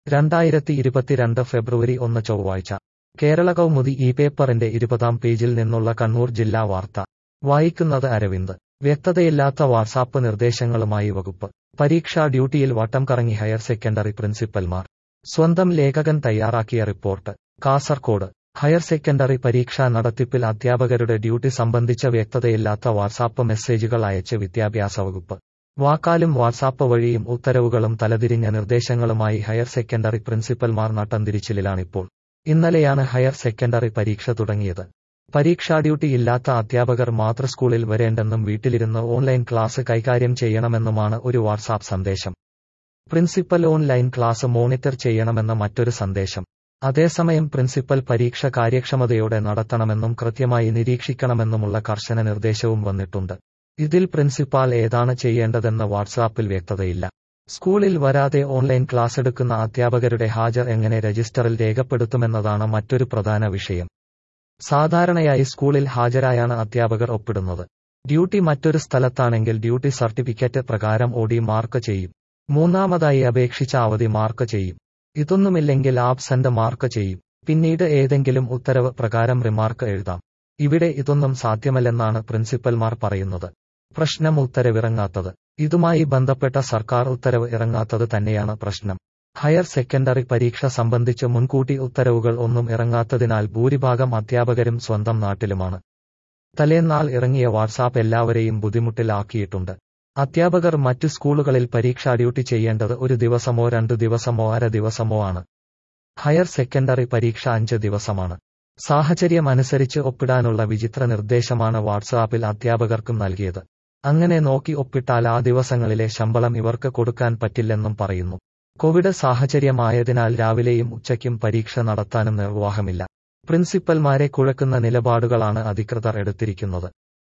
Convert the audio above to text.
രണ്ടായിരത്തി ഇരുപത്തിരണ്ട് ഫെബ്രുവരി ഒന്ന് ചൊവ്വാഴ്ച കേരള കൗമുദി ഈ പേപ്പറിന്റെ ഇരുപതാം പേജിൽ നിന്നുള്ള കണ്ണൂർ ജില്ലാ വാർത്ത വായിക്കുന്നത് അരവിന്ദ് വ്യക്തതയില്ലാത്ത വാട്സാപ്പ് നിർദ്ദേശങ്ങളുമായി വകുപ്പ് പരീക്ഷാ ഡ്യൂട്ടിയിൽ വട്ടം കറങ്ങി ഹയർ സെക്കൻഡറി പ്രിൻസിപ്പൽമാർ സ്വന്തം ലേഖകൻ തയ്യാറാക്കിയ റിപ്പോർട്ട് കാസർകോട് ഹയർ സെക്കൻഡറി പരീക്ഷാ നടത്തിപ്പിൽ അധ്യാപകരുടെ ഡ്യൂട്ടി സംബന്ധിച്ച വ്യക്തതയില്ലാത്ത വാട്സാപ്പ് മെസ്സേജുകൾ അയച്ച് വിദ്യാഭ്യാസ വകുപ്പ് വാക്കാലും വാട്സാപ്പ് വഴിയും ഉത്തരവുകളും തലതിരിഞ്ഞ നിർദ്ദേശങ്ങളുമായി ഹയർ സെക്കൻഡറി പ്രിൻസിപ്പൽമാർ നട്ടംതിരിച്ചിലാണിപ്പോൾ ഇന്നലെയാണ് ഹയർ സെക്കൻഡറി പരീക്ഷ തുടങ്ങിയത് പരീക്ഷാ ഡ്യൂട്ടി ഇല്ലാത്ത അധ്യാപകർ മാതൃസ്കൂളിൽ വരേണ്ടെന്നും വീട്ടിലിരുന്ന് ഓൺലൈൻ ക്ലാസ് കൈകാര്യം ചെയ്യണമെന്നുമാണ് ഒരു വാട്സാപ്പ് സന്ദേശം പ്രിൻസിപ്പൽ ഓൺലൈൻ ക്ലാസ് മോണിറ്റർ ചെയ്യണമെന്ന മറ്റൊരു സന്ദേശം അതേസമയം പ്രിൻസിപ്പൽ പരീക്ഷ കാര്യക്ഷമതയോടെ നടത്തണമെന്നും കൃത്യമായി നിരീക്ഷിക്കണമെന്നുമുള്ള കർശന നിർദ്ദേശവും വന്നിട്ടുണ്ട് ഇതിൽ പ്രിൻസിപ്പാൾ ഏതാണ് ചെയ്യേണ്ടതെന്ന് വാട്സാപ്പിൽ വ്യക്തതയില്ല സ്കൂളിൽ വരാതെ ഓൺലൈൻ ക്ലാസ് എടുക്കുന്ന അധ്യാപകരുടെ ഹാജർ എങ്ങനെ രജിസ്റ്ററിൽ രേഖപ്പെടുത്തുമെന്നതാണ് മറ്റൊരു പ്രധാന വിഷയം സാധാരണയായി സ്കൂളിൽ ഹാജരായാണ് അധ്യാപകർ ഒപ്പിടുന്നത് ഡ്യൂട്ടി മറ്റൊരു സ്ഥലത്താണെങ്കിൽ ഡ്യൂട്ടി സർട്ടിഫിക്കറ്റ് പ്രകാരം ഓടി മാർക്ക് ചെയ്യും മൂന്നാമതായി അപേക്ഷിച്ച അവധി മാർക്ക് ചെയ്യും ഇതൊന്നുമില്ലെങ്കിൽ ആബ്സെന്റ് മാർക്ക് ചെയ്യും പിന്നീട് ഏതെങ്കിലും ഉത്തരവ് പ്രകാരം റിമാർക്ക് എഴുതാം ഇവിടെ ഇതൊന്നും സാധ്യമല്ലെന്നാണ് പ്രിൻസിപ്പൽമാർ പറയുന്നത് പ്രശ്നം ഉത്തരവിറങ്ങാത്തത് ഇതുമായി ബന്ധപ്പെട്ട സർക്കാർ ഉത്തരവ് ഇറങ്ങാത്തത് തന്നെയാണ് പ്രശ്നം ഹയർ സെക്കൻഡറി പരീക്ഷ സംബന്ധിച്ച് മുൻകൂട്ടി ഉത്തരവുകൾ ഒന്നും ഇറങ്ങാത്തതിനാൽ ഭൂരിഭാഗം അധ്യാപകരും സ്വന്തം നാട്ടിലുമാണ് തലേന്നാൾ ഇറങ്ങിയ വാട്സാപ്പ് എല്ലാവരെയും ബുദ്ധിമുട്ടിലാക്കിയിട്ടുണ്ട് അധ്യാപകർ മറ്റു സ്കൂളുകളിൽ പരീക്ഷാ ഡ്യൂട്ടി ചെയ്യേണ്ടത് ഒരു ദിവസമോ രണ്ടു ദിവസമോ അര ദിവസമോ ആണ് ഹയർ സെക്കൻഡറി പരീക്ഷ അഞ്ച് ദിവസമാണ് സാഹചര്യം അനുസരിച്ച് ഒപ്പിടാനുള്ള വിചിത്ര നിർദ്ദേശമാണ് വാട്സാപ്പിൽ അധ്യാപകർക്കും നൽകിയത് അങ്ങനെ നോക്കി ഒപ്പിട്ടാൽ ആ ദിവസങ്ങളിലെ ശമ്പളം ഇവർക്ക് കൊടുക്കാൻ പറ്റില്ലെന്നും പറയുന്നു കോവിഡ് സാഹചര്യമായതിനാൽ രാവിലെയും ഉച്ചയ്ക്കും പരീക്ഷ നടത്താനും നിർവാഹമില്ല പ്രിൻസിപ്പൽമാരെ കുഴക്കുന്ന നിലപാടുകളാണ് അധികൃതർ എടുത്തിരിക്കുന്നത്